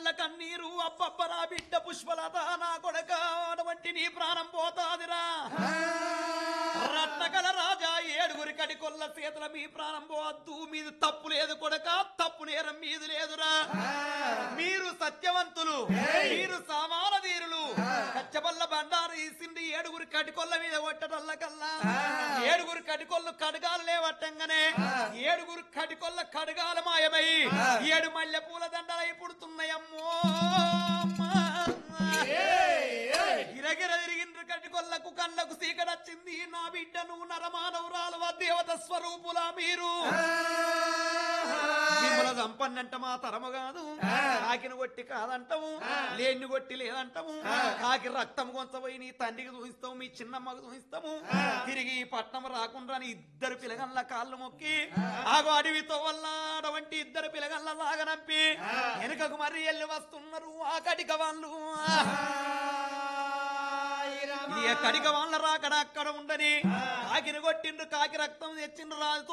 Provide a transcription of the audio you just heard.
కళ్ళ కన్నీరు అబ్బబ్బరా బిడ్డ పుష్పలత నా కొడక అటువంటి నీ ప్రాణం పోతాదిరా రత్నకల రాజా ఏడుగురి కడికొల్ల చేతుల మీ ప్రాణం పోవద్దు మీది తప్పు లేదు కొడక తప్పు నేరం మీది లేదురా మీరు సత్యవంతులు మీరు సామాన వీరులు కచ్చబల్ల బండారు ఈసింది ఏడుగురి కటికొల్ల మీద కొట్టడల్ల కల్లా ఏడుగురు కటికొల్లు కడగాలు లేవట్టంగానే ఏడుగురు కటికొల్ల కడగాల మాయమై ఏడు మల్లె పూల దండలై పుడుతున్నాయమ్మో గిరగిర తిరిగిండ్రు కటికొల్లకు కళ్ళకు సీకడచ్చింది నా బిడ్డను నరమానవురాలు దేవత స్వరూపుల మీరు మిమ్మల సంపన్నంట మా తరము కాదు కాకిని కొట్టి కాదంటాము లేని కొట్టి లేదంటాము కాకి రక్తం కొంచపోయి నీ తండ్రికి చూపిస్తాము మీ చిన్నమ్మకు చూపిస్తాము తిరిగి ఈ పట్నం రాకుండా నీ ఇద్దరు పిలగల్ల కాళ్ళు మొక్కి ఆగో అడవితో వల్ల అటువంటి ఇద్దరు పిలగల్ల లాగనంపి వెనుకకు మరి వెళ్ళి వస్తున్నారు ఆ కటిక వాళ్ళు ఈ కడిక వాళ్ళ రాకడ అక్కడ ఉండని కాకిని కొట్టిండ్రు కాకి రక్తం తెచ్చిండ్రు రాజుతో